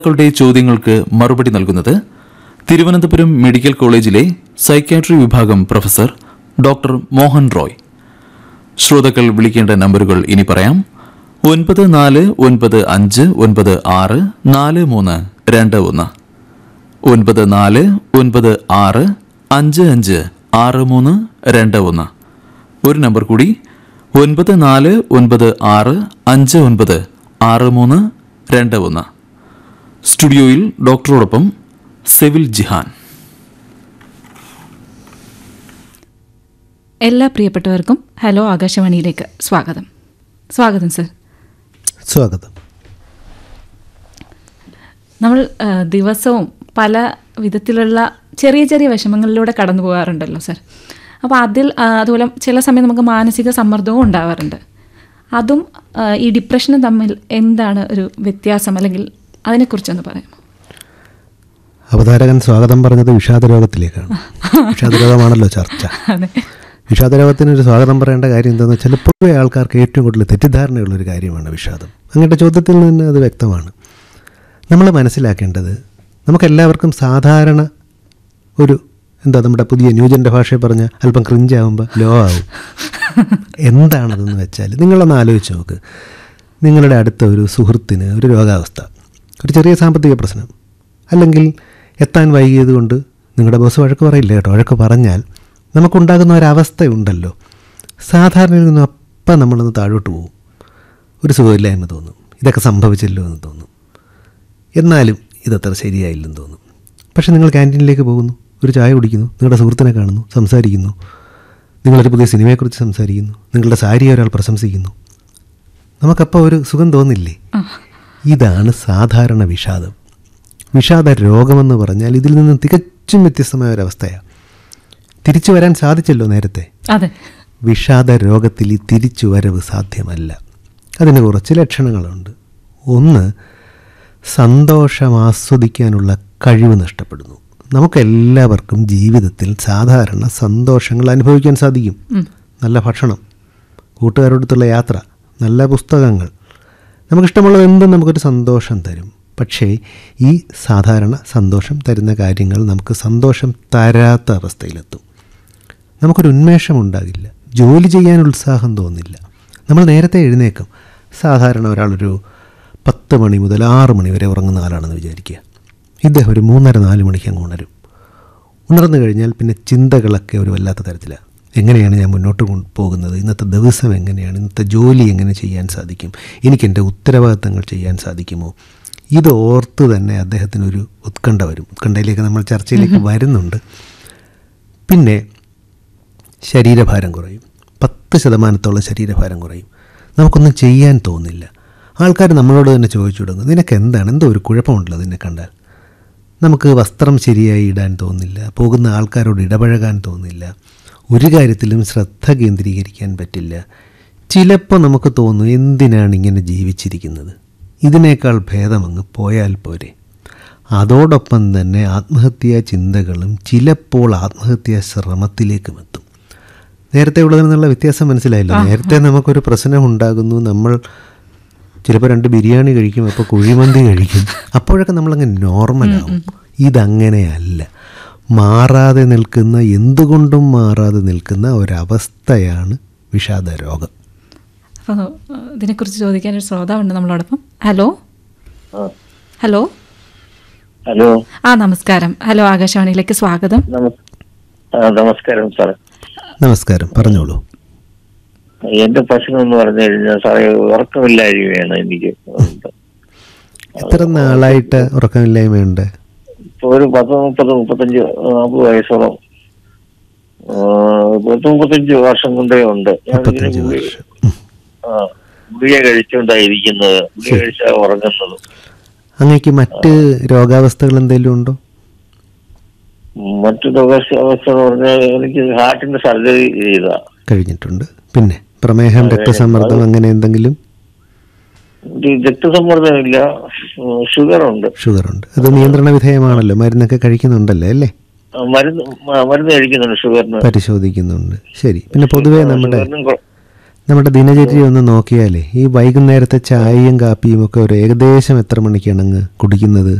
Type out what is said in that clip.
ളുടെ ചോദ്യങ്ങൾക്ക് മറുപടി നൽകുന്നത് തിരുവനന്തപുരം മെഡിക്കൽ കോളേജിലെ സൈക്യാട്രി വിഭാഗം പ്രൊഫസർ ഡോക്ടർ മോഹൻ റോയ് ശ്രോതാക്കൾ വിളിക്കേണ്ട നമ്പറുകൾ ഇനി പറയാം ഒൻപത് നാല് ഒൻപത് അഞ്ച് ഒൻപത് ആറ് നാല് മൂന്ന് രണ്ട് ഒന്ന് ഒൻപത് നാല് ഒൻപത് ആറ് അഞ്ച് അഞ്ച് ആറ് മൂന്ന് രണ്ട് ഒന്ന് ഒരു നമ്പർ കൂടി ഒൻപത് നാല് ഒൻപത് ആറ് അഞ്ച് ഒൻപത് ആറ് മൂന്ന് രണ്ട് ഒന്ന് സ്റ്റുഡിയോയിൽ ഡോക്ടറോടൊപ്പം സെവിൽ ജിഹാൻ എല്ലാ പ്രിയപ്പെട്ടവർക്കും ഹലോ ആകാശവാണിയിലേക്ക് സ്വാഗതം സ്വാഗതം സർ സ്വാഗതം നമ്മൾ ആ, ദിവസവും പല വിധത്തിലുള്ള ചെറിയ ചെറിയ വിഷമങ്ങളിലൂടെ കടന്നു പോകാറുണ്ടല്ലോ സർ അപ്പോൾ അതിൽ ആ, അതുപോലെ ചില സമയം നമുക്ക് മാനസിക സമ്മർദ്ദവും ഉണ്ടാവാറുണ്ട് അതും ആ, ഈ ഡിപ്രഷനും തമ്മിൽ എന്താണ് ഒരു വ്യത്യാസം അല്ലെങ്കിൽ അതിനെക്കുറിച്ചൊന്ന് പറയാമോ അവതാരകൻ സ്വാഗതം പറഞ്ഞത് വിഷാദരോഗത്തിലേക്കാണ് വിഷാദരോഗമാണല്ലോ ചർച്ച അതെ വിഷാദരോഗത്തിന് ഒരു സ്വാഗതം പറയേണ്ട കാര്യം എന്താണെന്ന് വെച്ചാൽ പൊതുവെ ആൾക്കാർക്ക് ഏറ്റവും കൂടുതൽ തെറ്റിദ്ധാരണയുള്ളൊരു കാര്യമാണ് വിഷാദം അങ്ങയുടെ ചോദ്യത്തിൽ നിന്ന് അത് വ്യക്തമാണ് നമ്മൾ മനസ്സിലാക്കേണ്ടത് നമുക്കെല്ലാവർക്കും സാധാരണ ഒരു എന്താ നമ്മുടെ പുതിയ ന്യൂജൻ്റെ ഭാഷയിൽ പറഞ്ഞ അല്പം ക്രിഞ്ചാവുമ്പോൾ ലോ ആവും എന്താണതെന്ന് വെച്ചാൽ നിങ്ങളൊന്ന് ആലോചിച്ച് നോക്ക് നിങ്ങളുടെ അടുത്ത ഒരു സുഹൃത്തിന് ഒരു രോഗാവസ്ഥ ഒരു ചെറിയ സാമ്പത്തിക പ്രശ്നം അല്ലെങ്കിൽ എത്താൻ വൈകിയത് കൊണ്ട് നിങ്ങളുടെ ബോസ് വഴക്ക് പറയില്ല കേട്ടോ വഴക്ക് പറഞ്ഞാൽ നമുക്കുണ്ടാകുന്ന ഒരവസ്ഥയുണ്ടല്ലോ സാധാരണയിൽ നിന്നും അപ്പം നമ്മളൊന്ന് താഴോട്ട് പോകും ഒരു സുഖമില്ലായ്മ തോന്നും ഇതൊക്കെ സംഭവിച്ചല്ലോ എന്ന് തോന്നും എന്നാലും ഇതത്ര ശരിയായില്ലെന്ന് തോന്നും പക്ഷെ നിങ്ങൾ ക്യാൻറ്റീനിലേക്ക് പോകുന്നു ഒരു ചായ കുടിക്കുന്നു നിങ്ങളുടെ സുഹൃത്തിനെ കാണുന്നു സംസാരിക്കുന്നു നിങ്ങളൊരു പുതിയ സിനിമയെക്കുറിച്ച് സംസാരിക്കുന്നു നിങ്ങളുടെ സാരിയെ ഒരാൾ പ്രശംസിക്കുന്നു നമുക്കപ്പോൾ ഒരു സുഖം തോന്നില്ലേ ഇതാണ് സാധാരണ വിഷാദം വിഷാദ രോഗമെന്ന് പറഞ്ഞാൽ ഇതിൽ നിന്ന് തികച്ചും വ്യത്യസ്തമായ ഒരവസ്ഥയാണ് തിരിച്ചു വരാൻ സാധിച്ചല്ലോ നേരത്തെ അതെ വിഷാദ രോഗത്തിൽ ഈ തിരിച്ചുവരവ് സാധ്യമല്ല അതിന് കുറച്ച് ലക്ഷണങ്ങളുണ്ട് ഒന്ന് സന്തോഷം ആസ്വദിക്കാനുള്ള കഴിവ് നഷ്ടപ്പെടുന്നു നമുക്കെല്ലാവർക്കും ജീവിതത്തിൽ സാധാരണ സന്തോഷങ്ങൾ അനുഭവിക്കാൻ സാധിക്കും നല്ല ഭക്ഷണം കൂട്ടുകാരോടത്തുള്ള യാത്ര നല്ല പുസ്തകങ്ങൾ നമുക്കിഷ്ടമുള്ളത് എന്തും നമുക്കൊരു സന്തോഷം തരും പക്ഷേ ഈ സാധാരണ സന്തോഷം തരുന്ന കാര്യങ്ങൾ നമുക്ക് സന്തോഷം തരാത്ത അവസ്ഥയിലെത്തും നമുക്കൊരു ഉന്മേഷം ഉണ്ടാകില്ല ജോലി ചെയ്യാൻ ഉത്സാഹം തോന്നില്ല നമ്മൾ നേരത്തെ എഴുന്നേക്കും സാധാരണ ഒരാളൊരു പത്ത് മണി മുതൽ ആറ് മണി വരെ ഉറങ്ങുന്ന ആളാണെന്ന് വിചാരിക്കുക ഇദ്ദേഹം ഒരു മൂന്നര നാല് മണിക്ക് അങ്ങ് ഉണരും ഉണർന്നു കഴിഞ്ഞാൽ പിന്നെ ചിന്തകളൊക്കെ ഒരു വല്ലാത്ത തരത്തിലാണ് എങ്ങനെയാണ് ഞാൻ മുന്നോട്ട് കൊണ്ട് പോകുന്നത് ഇന്നത്തെ ദിവസം എങ്ങനെയാണ് ഇന്നത്തെ ജോലി എങ്ങനെ ചെയ്യാൻ സാധിക്കും എനിക്ക് എൻ്റെ ഉത്തരവാദിത്തങ്ങൾ ചെയ്യാൻ സാധിക്കുമോ ഇത് ഓർത്ത് തന്നെ അദ്ദേഹത്തിനൊരു ഉത്കണ്ഠ വരും ഉത്കണ്ഠയിലേക്ക് നമ്മൾ ചർച്ചയിലേക്ക് വരുന്നുണ്ട് പിന്നെ ശരീരഭാരം കുറയും പത്ത് ശതമാനത്തോളം ശരീരഭാരം കുറയും നമുക്കൊന്നും ചെയ്യാൻ തോന്നില്ല ആൾക്കാർ നമ്മളോട് തന്നെ ചോദിച്ചു തുടങ്ങും നിനക്ക് എന്താണ് എന്തോ ഒരു കുഴപ്പമുണ്ടല്ലോ നിന്നെ കണ്ടാൽ നമുക്ക് വസ്ത്രം ശരിയായി ഇടാൻ തോന്നില്ല പോകുന്ന ആൾക്കാരോട് ഇടപഴകാൻ തോന്നില്ല ഒരു കാര്യത്തിലും ശ്രദ്ധ കേന്ദ്രീകരിക്കാൻ പറ്റില്ല ചിലപ്പോൾ നമുക്ക് തോന്നും എന്തിനാണ് ഇങ്ങനെ ജീവിച്ചിരിക്കുന്നത് ഇതിനേക്കാൾ ഭേദമങ്ങ് പോയാൽ പോരെ അതോടൊപ്പം തന്നെ ആത്മഹത്യാ ചിന്തകളും ചിലപ്പോൾ ആത്മഹത്യാ ശ്രമത്തിലേക്കും എത്തും നേരത്തെ ഉള്ളതിൽ നിന്നുള്ള വ്യത്യാസം മനസ്സിലായല്ലോ നേരത്തെ നമുക്കൊരു പ്രശ്നം ഉണ്ടാകുന്നു നമ്മൾ ചിലപ്പോൾ രണ്ട് ബിരിയാണി കഴിക്കും അപ്പോൾ കുഴിമന്തി കഴിക്കും അപ്പോഴൊക്കെ നമ്മളങ്ങ് നോർമലാവും ഇതങ്ങനെയല്ല മാറാതെ നിൽക്കുന്ന എന്തുകൊണ്ടും മാറാതെ നിൽക്കുന്ന ഒരവസ്ഥയാണ് വിഷാദ രോഗം അപ്പോൾ ഇതിനെക്കുറിച്ച് ചോദിക്കാൻ ഒരു ശ്രോതാവുണ്ട് നമ്മളോടൊപ്പം ഹലോ ഹലോ ഹലോ ആ നമസ്കാരം ഹലോ ആകാശവാണിയിലേക്ക് സ്വാഗതം നമ- ആ, നമസ്കാരം സാർ നമസ്കാരം പറഞ്ഞോളൂ എന്റെ പ്രശ്നം എന്ന് പറഞ്ഞു കഴിഞ്ഞാൽ സാറേ ഉറക്കമില്ലായ്മയാണ് എനിക്ക് എത്ര നാളായിട്ട് ഉറക്കമില്ലായ്മയുണ്ട് ഇപ്പൊ ഒരു പത്ത് മുപ്പത് മുപ്പത്തഞ്ച് നാൽപ്പത് വയസ്സോളം ആ, പത്ത് മുപ്പത്തഞ്ച് വർഷം കൊണ്ടേ ഉണ്ട് ഞാനിങ്ങനെ മുപ്പത്തഞ്ച് ഗുളിക- വർഷം ഉം. ആ, ഗുളിക കഴിച്ചുകൊണ്ടായിരിക്കുന്നത് ഗുളിക കഴിച്ചാൽ ഉറങ്ങുന്നത് അങ്ങേക്ക് മറ്റ് രോഗാവസ്ഥകൾ എന്തെങ്കിലും ഉണ്ടോ മറ്റു അവസ്ഥ അവസ്ഥ എന്ന് പറഞ്ഞാൽ എനിക്ക് ഹാർട്ടിന്റെ സർജറി ചെയ്താ കഴിഞ്ഞിട്ടുണ്ട് പിന്നെ പ്രമേഹം രക്തസമ്മർദ്ദം അങ്ങനെ എന്തെങ്കിലും എനിക്ക് രക്തസമ്മർദ്ദമില്ല ഷുഗർ ഉണ്ട് ഷുഗർ ഉണ്ട് അത് നിയന്ത്രണ വിധേയമാണല്ലോ മരുന്നൊക്കെ കഴിക്കുന്നുണ്ടല്ലേ അല്ലേ ആ, മരുന്ന് മ- മരുന്ന് കഴിക്കുന്നുണ്ട് ഷുഗറിന് പരിശോധിക്കുന്നുണ്ട് ശരി പിന്നെ പൊതുവേ നമ്മുടെ ഷുഗറിനും കൊ- നമ്മുടെ ദിനചര്യ ഒന്ന് നോക്കിയാലേ ഈ വൈകുന്നേരത്തെ ചായയും കാപ്പിയും ഒക്കെ ഒരു ഏകദേശം എത്ര മണിക്കാണ് അങ്ങ് കുടിക്കുന്നത്